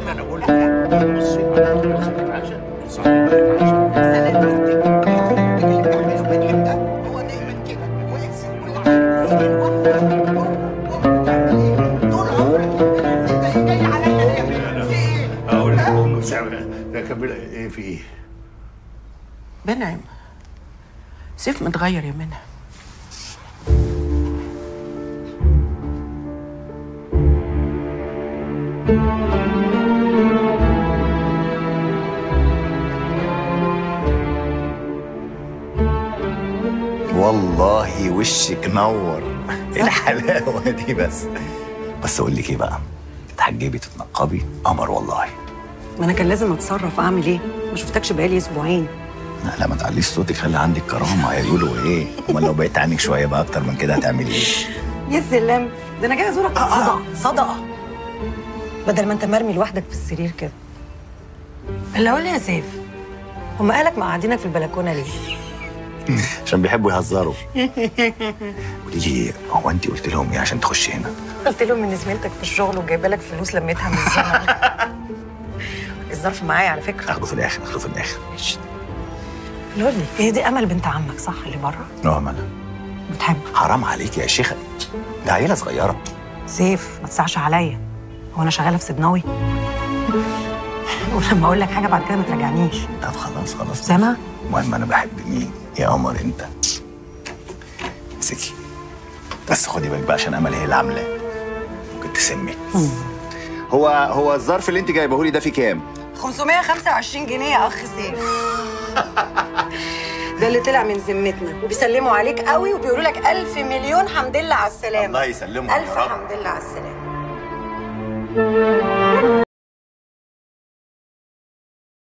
كده انا بقول لك بصي انا هجهزك العشاء صحي بقى العشاء سلام اللي بيعمله بني ده هو دايما كده واقف في كل حاجه بتعمل ايه؟ طول عمرك انت جاي عليا ليه؟ في ايه؟ اقول لك ام سامع ده كمل ايه في ايه؟ بنعم سيف متغير يا منى والله وشك نور ايه الحلاوه دي بس بس اقول لك ايه بقى تحجبي تتنقبي قمر والله ما انا كان لازم اتصرف اعمل ايه ما شفتكش بقالي اسبوعين لا لا ما تعليش صوتك خلي عندك كرامه هيقولوا ايه امال لو بقيت عنك شويه بقى اكتر من كده هتعملي ايه يا سلام ده انا جاي ازورك صدقه صدقه بدل ما انت مرمي لوحدك في السرير كده اللي اقول يا سيف هم قالك مقعدينك في البلكونه ليه عشان بيحبوا يهزروا قولي لي هو انت قلت لهم ايه عشان تخشي هنا قلت لهم ان زميلتك في الشغل وجايبه لك فلوس لميتها من الزمن الظرف معايا على فكره اخده في الاخر اخده في الاخر ماشي قول لي هي دي امل بنت عمك صح اللي بره اه ما انا بتحب حرام عليك يا شيخه ده عيله صغيره سيف ما تسعش عليا هو انا شغاله في سيدناوي ولما اقول لك حاجه بعد كده ما تراجعنيش طب خلاص خلاص سامع المهم انا بحب مين يا قمر انت امسكي بس خدي بالك بقى عشان امل هي اللي عاملاه ممكن تسمك هو هو الظرف اللي انت جايبه لي ده فيه كام 525 جنيه يا اخ سيف ده اللي طلع من ذمتنا وبيسلموا عليك قوي وبيقولوا لك الف مليون حمد لله على السلامه الله يسلمهم يا الف رب. حمد لله على السلامه